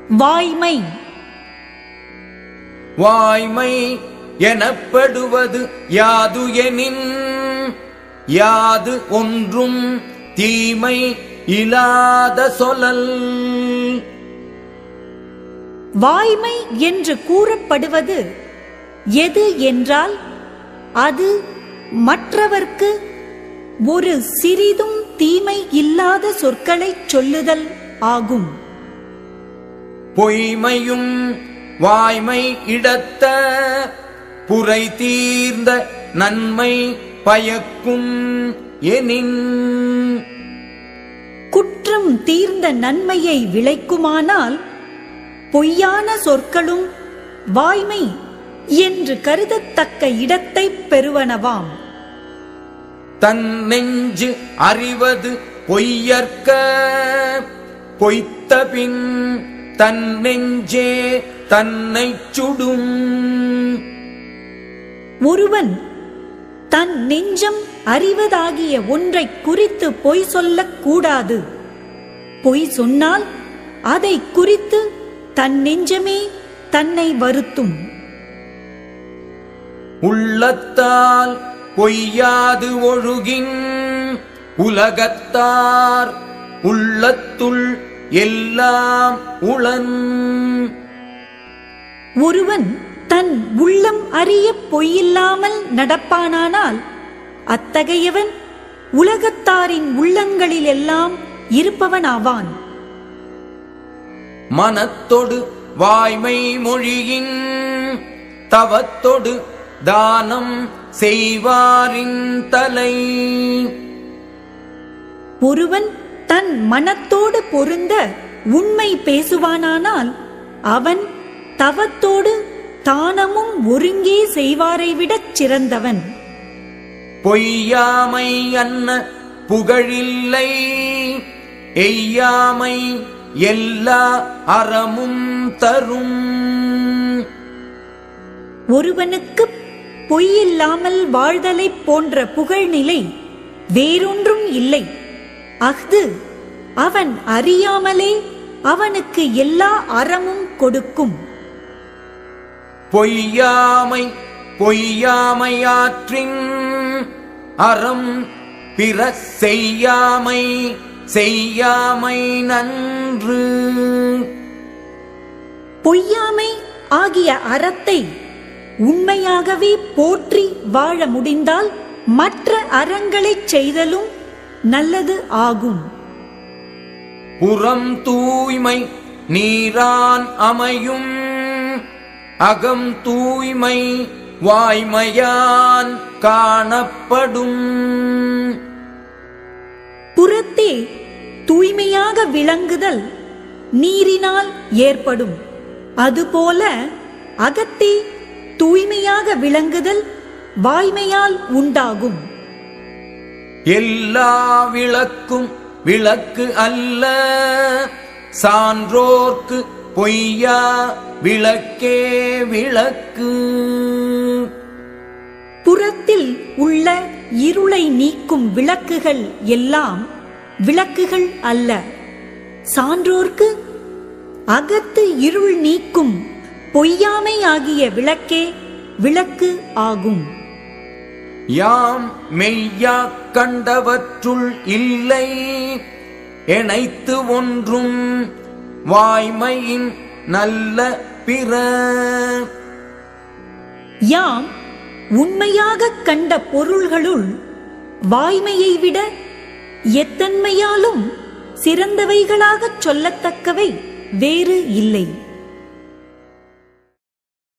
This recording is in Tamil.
வாய்மை வாய்மை எனப்படுவது யாது எனின் யாது ஒன்றும் தீமை இலாத சொலல் வாய்மை என்று கூறப்படுவது எது என்றால் அது மற்றவர்க்கு ஒரு சிறிதும் தீமை இல்லாத சொற்களைச் சொல்லுதல் ஆகும் பொய்மையும் வாய்மை இடத்த புரை தீர்ந்த நன்மை பயக்கும் எனின் குற்றம் தீர்ந்த நன்மையை விளைக்குமானால் பொய்யான சொற்களும் வாய்மை என்று கருதத்தக்க இடத்தைப் பெறுவனவாம் தன் நெஞ்சு அறிவது பொய்யற்க பொய்த்தபின் தன் நெஞ்சே தன்னைச் சுடும் ஒருவன் தன் நெஞ்சம் அறிவதாகிய ஒன்றைக் குறித்து பொய் சொல்லக் கூடாது பொய் சொன்னால் அதை குறித்து தன் நெஞ்சமே தன்னை வருத்தும் உள்ளத்தால் பொய்யாது ஒழுகின் உலகத்தார் உள்ளத்துள் எல்லாம் உளன் ஒருவன் தன் உள்ளம் அறிய பொய்யில்லாமல் நடப்பானானால் அத்தகையவன் உலகத்தாரின் உள்ளங்களிலெல்லாம் இருப்பவனாவான் மனத்தொடு வாய்மை மொழியின் தவத்தொடு தானம் செய்வாரின் தலை ஒருவன் தன் மனத்தோடு பொருந்த உண்மை பேசுவானானால் அவன் தவத்தோடு தானமும் ஒருங்கே செய்வாரை விடச் சிறந்தவன் பொய்யாமை அன்ன புகழில்லை எய்யாமை எல்லா அறமும் தரும் ஒருவனுக்கு பொய்யில்லாமல் வாழ்தலைப் போன்ற புகழ்நிலை வேறொன்றும் இல்லை அஃது அவன் அறியாமலே அவனுக்கு எல்லா அறமும் கொடுக்கும் பொய்யாமை பொய்யாமையாற்றின் அறம் பிற செய்யாமை செய்யாமை நன்று பொய்யாமை ஆகிய அறத்தை உண்மையாகவே போற்றி வாழ முடிந்தால் மற்ற அறங்களைச் செய்தலும் நல்லது ஆகும் புறம் தூய்மை நீரான் அமையும் அகம் தூய்மை வாய்மையான் காணப்படும் புறத்தே தூய்மையாக விளங்குதல் நீரினால் ஏற்படும் அதுபோல அகத்தே தூய்மையாக விளங்குதல் வாய்மையால் உண்டாகும் எல்லா விளக்கும் விளக்கு அல்ல சான்றோர்க்கு பொய்யா விளக்கே விளக்கு புறத்தில் உள்ள இருளை நீக்கும் விளக்குகள் எல்லாம் விளக்குகள் அல்ல சான்றோர்க்கு அகத்து இருள் நீக்கும் பொய்யாமை ஆகிய விளக்கே விளக்கு ஆகும் யாம் மெய்யா கண்டவற்றுள் இல்லை எனைத்து ஒன்றும் வாய்மையின் நல்ல பிற யாம் உண்மையாகக் கண்ட பொருள்களுள் வாய்மையை விட எத்தன்மையாலும் சிறந்தவைகளாகச் சொல்லத்தக்கவை வேறு இல்லை